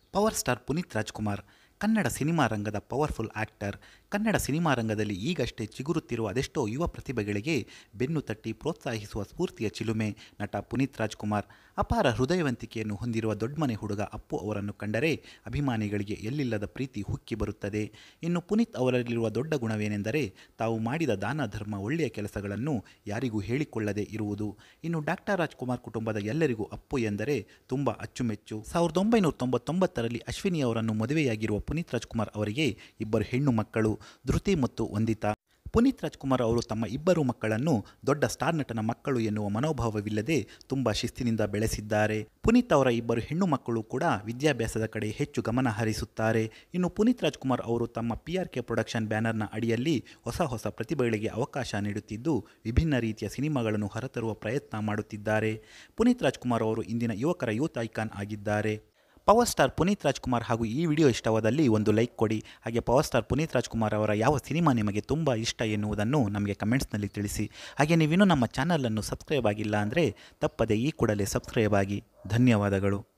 power star Puneeth Rajkumar Kannada cinema ರಂಗದ powerful actor Kannada cinema ರಂಗದಲ್ಲಿ ಈಗಷ್ಟೇ ಚಿಗುರುತ್ತಿರುವ ಅದೆಷ್ಟೋ ಯುವ ಪ್ರತಿಭೆಗಳಿಗೆ ಬೆನ್ನು ತಟ್ಟಿ ಪ್ರೋತ್ಸಾಹಿಸುವ ಸ್ಫೂರ್ತಿಯ ಚಿಲುಮೆ ನಟ ಪುನೀತ್ ರಾಜ್ಕುಮಾರ್ ಅಪಾರ ಹೃದಯವಂತಿಕೆಯನ್ನು ಹೊಂದಿರುವ ದೊಡ್ಡಮನೆ ಹುಡುಗ ಅಪ್ಪು ಅವರನ್ನು ಕಂಡರೆ ಅಭಿಮಾನಿಗಳಿಗೆ ಎಲ್ಲಿಲ್ಲದ ಪ್ರೀತಿ ಹುಕ್ಕಿ ಬರುತ್ತದೆ ಇನ್ನು ಪುನೀತ್ ಅವರಲ್ಲಿರುವ ದೊಡ್ಡ ಗುಣವೇನೆಂದರೆ ತಾವು ಮಾಡಿದ ದಾನ ಧರ್ಮ ಒಳ್ಳೆಯ ಕೆಲಸಗಳನ್ನು ಯಾರಿಗೂ ಹೇಳಿಕೊಳ್ಳದೆ ಇರುವುದು ಇನ್ನು ಡಾಕ್ಟರ್ ರಾಜ್ಕುಮಾರ್ ಕುಟುಂಬದ ಎಲ್ಲರಿಗೂ ಅಪ್ಪು ಎಂದರೆ ತುಂಬ ಅಚ್ಚುಮೆಚ್ಚು ಸಾವಿರದ ಒಂಬೈನೂರ ತೊಂಬತ್ತೊಂಬತ್ತರಲ್ಲಿ ಅಶ್ವಿನಿ ಅವರನ್ನು ಮದುವೆಯಾಗಿರುವ ಪುನೀತ್ ರಾಜ್ಕುಮಾರ್ ಅವರಿಗೆ ಇಬ್ಬರು ಹೆಣ್ಣು ಮಕ್ಕಳು ಧೃತಿ ಮತ್ತು ವಂದಿತಾ ಪುನೀತ್ ರಾಜ್ಕುಮಾರ್ ಅವರು ತಮ್ಮ ಇಬ್ಬರು ಮಕ್ಕಳನ್ನು ದೊಡ್ಡ ಸ್ಟಾರ್ ನಟನ ಮಕ್ಕಳು ಎನ್ನುವ ಮನೋಭಾವವಿಲ್ಲದೆ ತುಂಬ ಶಿಸ್ತಿನಿಂದ ಬೆಳೆಸಿದ್ದಾರೆ ಪುನೀತ್ ಅವರ ಇಬ್ಬರು ಹೆಣ್ಣು ಮಕ್ಕಳು ಕೂಡ ವಿದ್ಯಾಭ್ಯಾಸದ ಕಡೆ ಹೆಚ್ಚು ಗಮನ ಹರಿಸುತ್ತಾರೆ ಇನ್ನು ಪುನೀತ್ ರಾಜ್ಕುಮಾರ್ ಅವರು ತಮ್ಮ ಪಿ ಆರ್ ಕೆ ಪ್ರೊಡಕ್ಷನ್ ಬ್ಯಾನರ್ನ ಅಡಿಯಲ್ಲಿ ಹೊಸ ಹೊಸ ಪ್ರತಿಭೆಗಳಿಗೆ ಅವಕಾಶ ನೀಡುತ್ತಿದ್ದು ವಿಭಿನ್ನ ರೀತಿಯ ಸಿನಿಮಾಗಳನ್ನು ಹೊರತರುವ ಪ್ರಯತ್ನ ಮಾಡುತ್ತಿದ್ದಾರೆ ಪುನೀತ್ ರಾಜ್ಕುಮಾರ್ ಅವರು ಇಂದಿನ ಯುವಕರ ಯೂತ್ ಐಕಾನ್ ಆಗಿದ್ದಾರೆ ಪವರ್ ಸ್ಟಾರ್ ಪುನೀತ್ ರಾಜ್ಕುಮಾರ್ ಹಾಗೂ ಈ ವಿಡಿಯೋ ಇಷ್ಟವಾದಲ್ಲಿ ಒಂದು ಲೈಕ್ ಕೊಡಿ ಹಾಗೆ ಪವರ್ ಸ್ಟಾರ್ ಪುನೀತ್ ರಾಜ್ಕುಮಾರ್ ಅವರ ಯಾವ ಸಿನಿಮಾ ನಿಮಗೆ ತುಂಬ ಇಷ್ಟ ಎನ್ನುವುದನ್ನು ನಮಗೆ ಕಮೆಂಟ್ಸ್ನಲ್ಲಿ ತಿಳಿಸಿ ಹಾಗೆ ನೀವಿನ್ನೂ ನಮ್ಮ ಚಾನಲನ್ನು ಸಬ್ಸ್ಕ್ರೈಬ್ ಆಗಿಲ್ಲ ಅಂದರೆ ತಪ್ಪದೆ ಈ ಕೂಡಲೇ ಸಬ್ಸ್ಕ್ರೈಬ್ ಆಗಿ ಧನ್ಯವಾದಗಳು